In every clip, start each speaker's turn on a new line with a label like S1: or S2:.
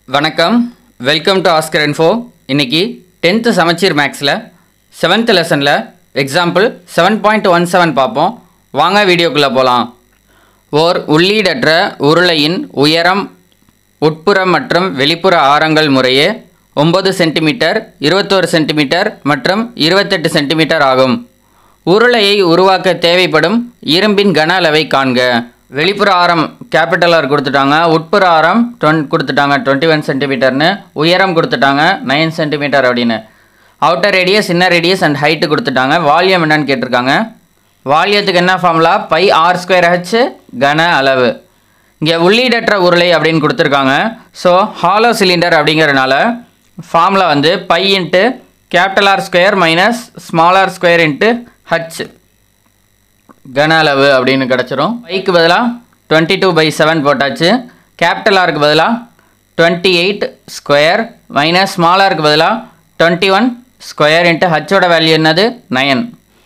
S1: வணக்கம் welcome to Oscar info இன்னைக்கு tenth சமச்சீர் மேக்ஸில் செவன்த் லெசனில் example seven point one seven பார்ப்போம் வாங்க வீடியோக்குள்ளே போகலாம் ஓர் உள்ளீடற்ற உருளையின் உயரம் உட்புற மற்றும் வெளிப்புற ஆரங்கள் முறையே ஒம்பது சென்டிமீட்டர் இருபத்தோரு சென்டிமீட்டர் மற்றும் இருபத்தெட்டு சென்டிமீட்டர் ஆகும் உருளையை உருவாக்க தேவைப்படும் இரும்பின் கன அளவை காண்க வெளிப்புற ஆரம் கேபிட்டல் ஆர் கொடுத்துட்டாங்க உட்புற ஆரம் டுவென் கொடுத்துட்டாங்க டுவெண்ட்டி ஒன் சென்டிமீட்டர்னு உயரம் கொடுத்துட்டாங்க நைன் சென்டிமீட்டர் அப்படின்னு outer radius inner radius and height கொடுத்துட்டாங்க வால்யூம் என்னன்னு கேட்டிருக்காங்க வால்யத்துக்கு என்ன formula pi R square H கன அளவு இங்கே உள்ளீடற்ற உருளை அப்படின்னு கொடுத்துருக்காங்க ஸோ ஹாலோ சிலிண்டர் அப்படிங்கிறனால ஃபார்முலா வந்து pi into capital R square minus small R square into H கன அளவு அப்படின்னு கிடச்சிரும் பைக்கு பதிலாக டுவெண்ட்டி டூ பை செவன் போட்டாச்சு கேபிட்டல் ஆருக்கு பதிலாக twenty eight square minus small ஆருக்கு பதிலாக டுவெண்ட்டி ஒன் ஸ்கொயர் இன்ட்டு ஹச்சோட வேல்யூ என்னது nine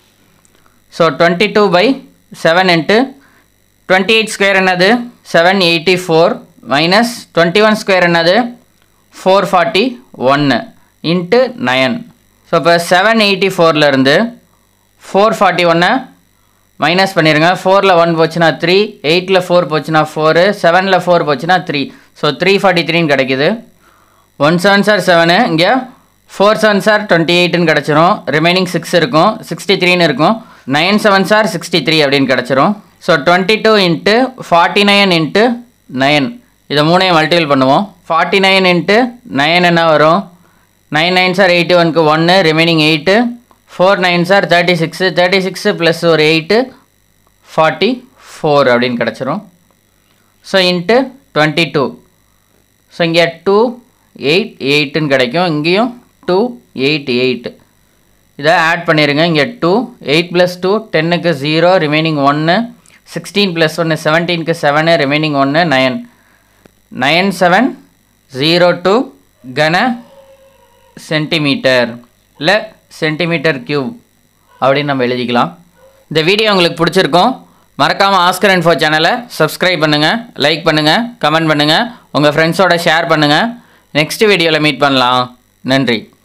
S1: so twenty two by seven into twenty eight square என்னது seven eighty four minus twenty one square என்னது four forty ஒன்று இன்ட்டு நயன் ஸோ இப்போ seven eighty ஃபோர்லேருந்து four forty ஒன்னை minus பண்ணிடுங்க ஃபோரில் ஒன் போச்சுன்னா த்ரீ எயிட்டில் ஃபோர் போச்சுன்னா ஃபோரு செவனில் ஃபோர் போச்சுன்னா த்ரீ ஸோ த்ரீ ஃபார்ட்டி த்ரீன்னு கிடைக்குது ஒன் செவன் சார் செவனு இங்கே ஃபோர் செவன் சார் டுவெண்ட்டி எயிட்டுன்னு கிடச்சிரும் ரிமைனிங் சிக்ஸ் இருக்கும் சிக்ஸ்டி த்ரீன்னு இருக்கும் நைன் செவன் சார் சிக்ஸ்டி த்ரீ அப்படின்னு கிடச்சிரும் so twenty two into forty nine into nine இதை மூணையும் மல்டிபிள் பண்ணுவோம் ஃபார்ட்டி நைன் இன்ட்டு நைன் என்ன வரும் நைன் நைன் சார் எயிட்டி ஒனுக்கு ஒன்று ரிமைனிங் எயிட்டு ஃபோர் நைன் சார் thirty six thirty six plus ஒரு எயிட்டு ஃபார்ட்டி ஃபோர் அப்படின்னு கிடச்சிரும் so into twenty two so இங்கே டூ எயிட் எயிட்டுன்னு கிடைக்கும் இங்கேயும் டூ எயிட் எயிட் இதை ஆட் பண்ணிடுங்க இங்கே டூ எயிட் ப்ளஸ் டூ டென்னுக்கு ஜீரோ ரிமைனிங் ஒன்று சிக்ஸ்டீன் ப்ளஸ் ஒன்று செவன்டீனுக்கு செவனு ரிமைனிங் ஒன்று nine nine seven zero two கன சென்டிமீட்டர் இல்லை சென்டிமீட்டர் கியூப் அப்படின்னு நம்ம எழுதிக்கலாம் இந்த வீடியோ உங்களுக்கு பிடிச்சிருக்கும் மறக்காமல் ஆஸ்கர் இன்ஃபோ சேனலை சப்ஸ்கிரைப் பண்ணுங்கள் லைக் பண்ணுங்கள் கமெண்ட் பண்ணுங்கள் உங்கள் ஃப்ரெண்ட்ஸோட ஷேர் பண்ணுங்கள் நெக்ஸ்ட் வீடியோவில் மீட் பண்ணலாம் நன்றி